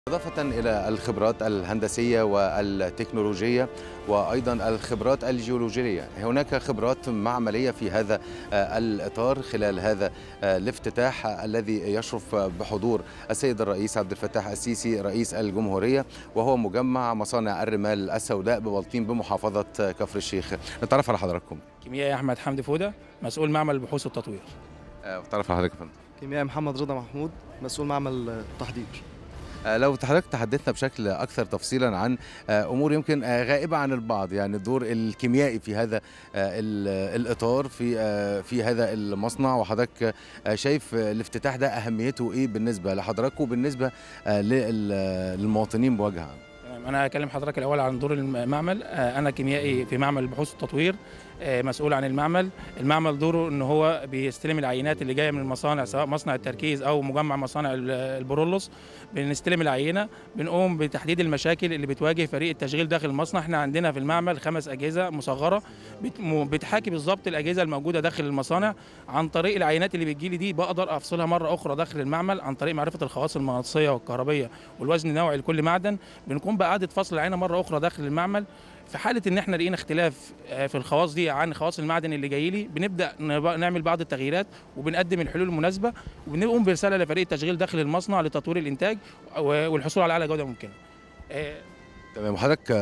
إضافة إلى الخبرات الهندسية والتكنولوجية وأيضا الخبرات الجيولوجية هناك خبرات معملية في هذا الإطار خلال هذا الافتتاح الذي يشرف بحضور السيد الرئيس عبد الفتاح السيسي رئيس الجمهورية وهو مجمع مصانع الرمال السوداء ببلطيم بمحافظة كفر الشيخ نتعرف على حضراتكم كيميائي احمد حمدي فوده مسؤول معمل البحوث والتطوير نتعرف على حضرتك يا فندم كيميائي محمد رضا محمود مسؤول معمل التحضير لو حضرتك تحدثنا بشكل اكثر تفصيلا عن امور يمكن غائبه عن البعض يعني الدور الكيميائي في هذا الاطار في في هذا المصنع وحضرتك شايف الافتتاح ده اهميته ايه بالنسبه لحضرتك وبالنسبه للمواطنين بوجه عام تمام انا هكلم حضرتك الاول عن دور المعمل انا كيميائي في معمل البحوث والتطوير مسؤول عن المعمل المعمل دوره ان هو بيستلم العينات اللي جايه من المصانع سواء مصنع التركيز او مجمع مصانع البرولوس بنستلم العينه بنقوم بتحديد المشاكل اللي بتواجه فريق التشغيل داخل المصنع احنا عندنا في المعمل خمس اجهزه مصغره بتحاكي بالظبط الاجهزه الموجوده داخل المصانع عن طريق العينات اللي بتجيلي دي بقدر افصلها مره اخرى داخل المعمل عن طريق معرفه الخواص المغناطيسيه والكهربيه والوزن النوعي لكل معدن بنقوم باعاده فصل العينه مره اخرى داخل المعمل في حاله ان احنا لقينا اختلاف في الخواص دي عن خواص المعدن اللي جاي لي بنبدا نعمل بعض التغييرات وبنقدم الحلول المناسبه وبنقوم برساله لفريق التشغيل داخل المصنع لتطوير الانتاج والحصول على اعلى جوده ممكنه. تمام حضرتك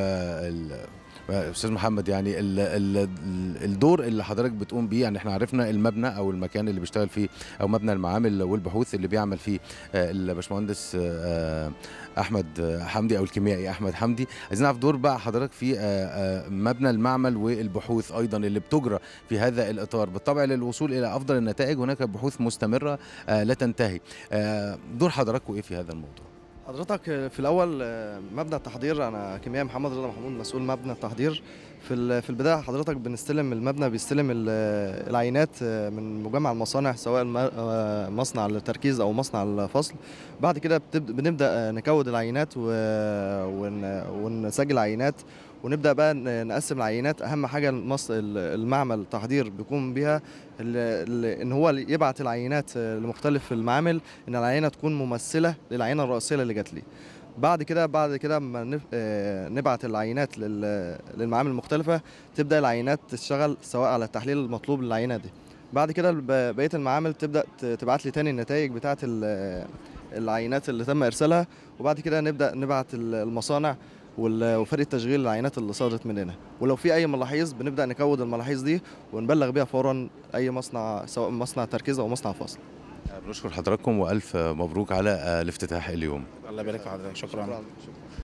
استاذ محمد يعني ال ال الدور اللي حضرتك بتقوم بيه يعني احنا عرفنا المبنى او المكان اللي بيشتغل فيه او مبنى المعامل والبحوث اللي بيعمل فيه الباشمهندس احمد حمدي او الكيميائي احمد حمدي عايزين نعرف دور بقى حضرتك في مبنى المعمل والبحوث ايضا اللي بتجرى في هذا الاطار بالطبع للوصول الى افضل النتائج هناك بحوث مستمره لا تنتهي دور حضراتكم ايه في هذا الموضوع حضرتك في الاول مبنى التحضير انا كيميائي محمد رضا محمود مسؤول مبنى التحضير في في البدايه حضرتك بنستلم المبنى بيستلم العينات من مجمع المصانع سواء مصنع التركيز او مصنع الفصل بعد كده بنبدا نكود العينات ونسجل عينات ونبدا بقى نقسم العينات اهم حاجه المعمل التحضير بيقوم بها ان هو يبعت العينات لمختلف المعامل ان العينه تكون ممثله للعينه الرئيسيه اللي جات لي بعد كده بعد كده اما نبعت العينات للمعامل المختلفه تبدا العينات تشتغل سواء على التحليل المطلوب للعينه دي بعد كده بقيه المعامل تبدا تبعت لي تاني النتائج بتاعه العينات اللي تم ارسالها وبعد كده نبدا نبعت المصانع وفريق تشغيل العينات اللي صادرت مننا ولو في اي ملاحظ بنبدا نكود الملاحظ دي ونبلغ بيها فورا اي مصنع سواء مصنع تركيز او مصنع فصل بنشكر حضراتكم والف مبروك على الافتتاح اليوم الله يبارك في حضرتك شكرا, شكرا.